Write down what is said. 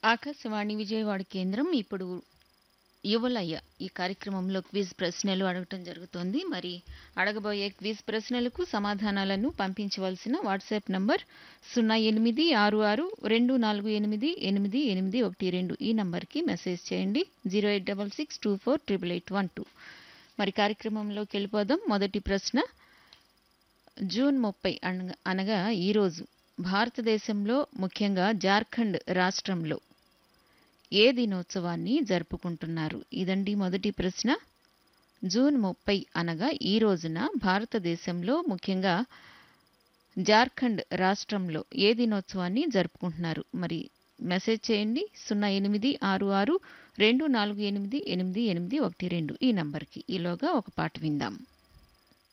ఆకాశవాణి విజయవాడ కేంద్రం ఇప్పుడు యువలయ్య ఈ కార్యక్రమంలో క్విజ్ ప్రశ్నలు అడగటం జరుగుతోంది మరి అడగబోయే క్విజ్ ప్రశ్నలకు సమాధానాలను పంపించవలసిన వాట్సాప్ నంబర్ సున్నా ఎనిమిది ఆరు ఆరు రెండు నాలుగు ఎనిమిది ఎనిమిది ఎనిమిది ఒకటి రెండు ఈ నంబర్కి మెసేజ్ చేయండి zero eight double six two four triple eight one two మరి కార్యక్రమంలోకి వెళ్ళిపోదాం మొదటి ప్రశ్న జూన్ ముప్పై అనగా అనగా ఈరోజు భారతదేశంలో ముఖ్యంగా జార్ఖండ్ రాష్ట్రంలో ఏ దినోత్సవాన్ని జరుపుకుంటున్నారు ఇదండి మొదటి ప్రశ్న జూన్ ముప్పై అనగా ఈ రోజున భారతదేశంలో ముఖ్యంగా జార్ఖండ్ రాష్ట్రంలో ఏ దినోత్సవాన్ని జరుపుకుంటున్నారు మరి మెసేజ్ చేయండి సున్నా ఎనిమిది ఆరు ఆరు రెండు నాలుగు ఎనిమిది ఎనిమిది ఎనిమిది ఒకటి రెండు ఈ నంబర్కి ఈలోగా ఒక పాట విందాం